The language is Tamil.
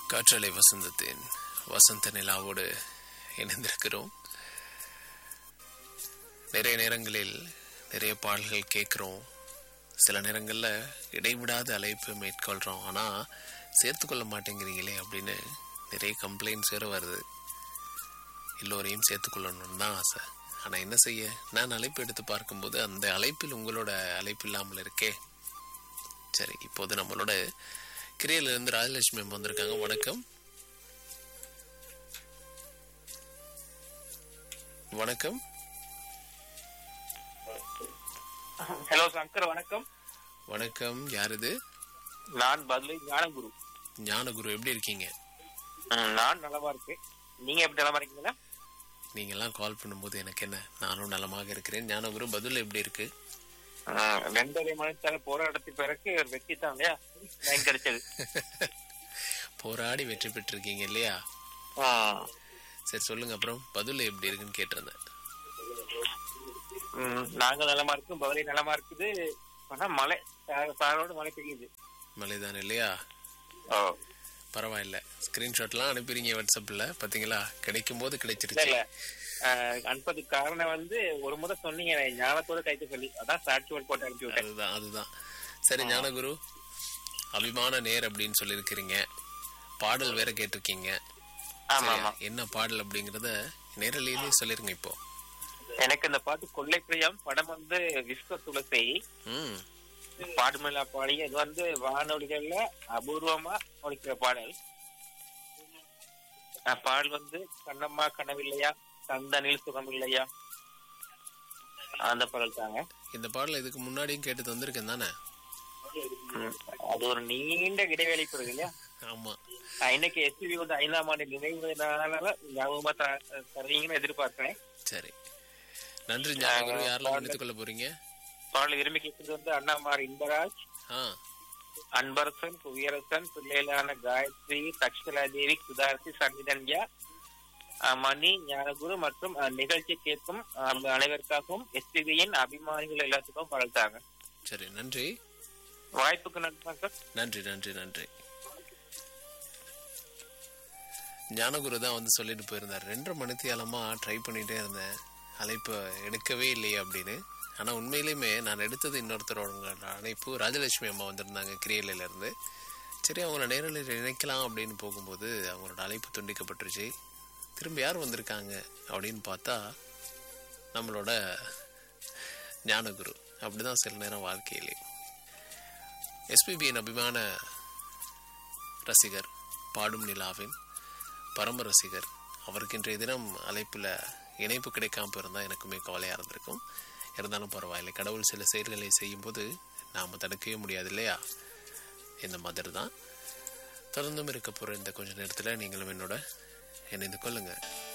காற்றலை வசந்தத்தின் வசந்த நிலாவோடு இணைந்திருக்கிறோம் நிறைய நேரங்களில் நிறைய பாடல்கள் கேட்குறோம் சில நேரங்களில் இடைவிடாத அழைப்பு மேற்கொள்கிறோம் ஆனால் சேர்த்துக்கொள்ள மாட்டேங்கிறீங்களே அப்படின்னு நிறைய கம்ப்ளைண்ட்ஸ் வேறு வருது எல்லோரையும் சேர்த்துக்கொள்ளணும்னு தான் ஆசை ஆனால் என்ன செய்ய நான் அழைப்பு எடுத்து பார்க்கும்போது அந்த அழைப்பில் உங்களோட அழைப்பு இல்லாமல் இருக்கே சரி இப்போது நம்மளோட கிரியையிலிருந்து ராஜலட்சுமி அம்மா வந்திருக்காங்க வணக்கம் வணக்கம் ஹலோ சங்கர் வணக்கம் வணக்கம் யார் இது நான் பதிலை ஞானகுரு ஞானகுரு எப்படி இருக்கீங்க ம், நான் நலமா இருக்கேன் நீங்க எப்படி நலமா இருக்கீங்களா நீங்கெல்லாம் கால் பண்ணும்போது எனக்கு என்ன நானும் நலமாக இருக்கிறேன் ஞானகுரு பதில் எப்படி இருக்கு ம், ரெண்டரை மணித்தால போராட்டத்துக்கு பிறகு ஒரு வெற்றி தான் இல்லையா லைன் கிடைச்சது போராடி வெற்றி பெற்றிருக்கீங்க இல்லையா ம், சரி சொல்லுங்க அப்புறம் பதில் எப்படி இருக்குன்னு கேட்டிருந்தேன் ம், நாங்க நலமா இருக்கும் பதிலை நலமா இருக்குது ஆனா மழை சா- சாரோடு மழை பெய்யுது மலைதான் இல்லையா ஓ பரவாயில்ல ஸ்கிரீன்ஷாட்லாம் அனுப்பிடுங்க வாட்ஸ்அப்பில் பார்த்தீங்களா கிடைக்கும் போது இல்ல கிடைச்சிருச்சு இல்ல அஹ், அனுப்பதுக்கு காரணம் வந்து ஒரு முறை சொன்னீங்க ஞானத்தோட கைத்து சொல்லி அதான் சாட்சி ஒரு போட்டு அனுப்பி விட்டேன் அதுதான் அதுதான் சரி ஞானகுரு அபிமான நேர் அப்படின்னு சொல்லியிருக்கிறீங்க பாடல் வேற கேட்டிருக்கீங்க ஆமா சரியா? ஆமா என்ன பாடல் அப்படிங்கறத நேரலையிலேயே சொல்லிருங்க இப்போ எனக்கு இந்த பாட்டு கொள்ளை பிரியம் படம் வந்து விஸ்வ துளசி ம் பாடுமலா பாடி இது வந்து வானொலிகள்ல அபூர்வமா ஒழிக்கிற பாடல் அஹ் பாடல் வந்து கண்ணம்மா கனவில்லையா தந்தனில் சுகம் இல்லையா அந்த பாடல் தாங்க இந்த பாடல் இதுக்கு முன்னாடியும் கேட்டு வந்திருக்கேன் தானே ம். அது ஒரு நீண்ட இடைவேளை பிறகு இல்லையா ஆமா அஹ் இன்னைக்கு எஸ்பிபி வந்து ஐந்தாம் ஆண்டு நினைவு நாளால ஞாபகமா த- தருவீங்கன்னு எதிர்பார்க்கிறேன் சரி நன்றி ஞானகுரு யாரெல்லாம் மன்னித்துக் கொள்ள போறீங்க பாடல் விரும்பி கேட்கறது வந்து அண்ணாமார் இன்பராஜ் ஆ அன்பரசன் புவியரசன் பிள்ளைகளான காயத்ரி தக்ஷலா தேவி சுதாரசி சன்னிதன்யா அஹ் மணி ஞானகுரு மற்றும் அஹ், நிகழ்ச்சி கேட்கும் அஹ், அனைவருக்காகவும் எஸ்பிபியின் அபிமானிகள் எல்லாத்துக்கும் பழத்தாங்க சரி நன்றி வாய்ப்புக்கு நன்றி சார் நன்றி நன்றி நன்றி ஞானகுரு தான் வந்து சொல்லிட்டு போயிருந்தார் ரெண்டரை மணித்தியாலமா ட்ரை பண்ணிட்டே இருந்தேன் அழைப்பு எடுக்கவே இல்லையே அப்படின்னு ஆனால் உண்மையிலுமே நான் எடுத்தது இன்னொருத்தரோட அழைப்பு ராஜலட்சுமி அம்மா வந்திருந்தாங்க கிரியலையில இருந்து சரி அவங்கள நேரில் இணைக்கலாம் அப்படின்னு போகும்போது அவங்களோட அழைப்பு துண்டிக்கப்பட்டுருச்சு திரும்ப யார் வந்திருக்காங்க அப்படின்னு பார்த்தா நம்மளோட ஞானகுரு அப்படிதான் சில நேரம் வாழ்க்கையிலே எஸ்பிபியின் அபிமான ரசிகர் பாடும் நிலாவின் பரம ரசிகர் அவருக்கு இன்றைய தினம் அழைப்பில் இணைப்பு கிடைக்காம போயிருந்தால் எனக்குமே கவலையாக இருந்திருக்கும் இருந்தாலும் பரவாயில்லை கடவுள் சில செயல்களை செய்யும்போது நாம் தடுக்கவே முடியாது இல்லையா இந்த மாதிரி தான் தொடர்ந்தும் இருக்க போகிற இந்த கொஞ்ச நேரத்தில் நீங்களும் என்னோட இணைந்து கொள்ளுங்கள்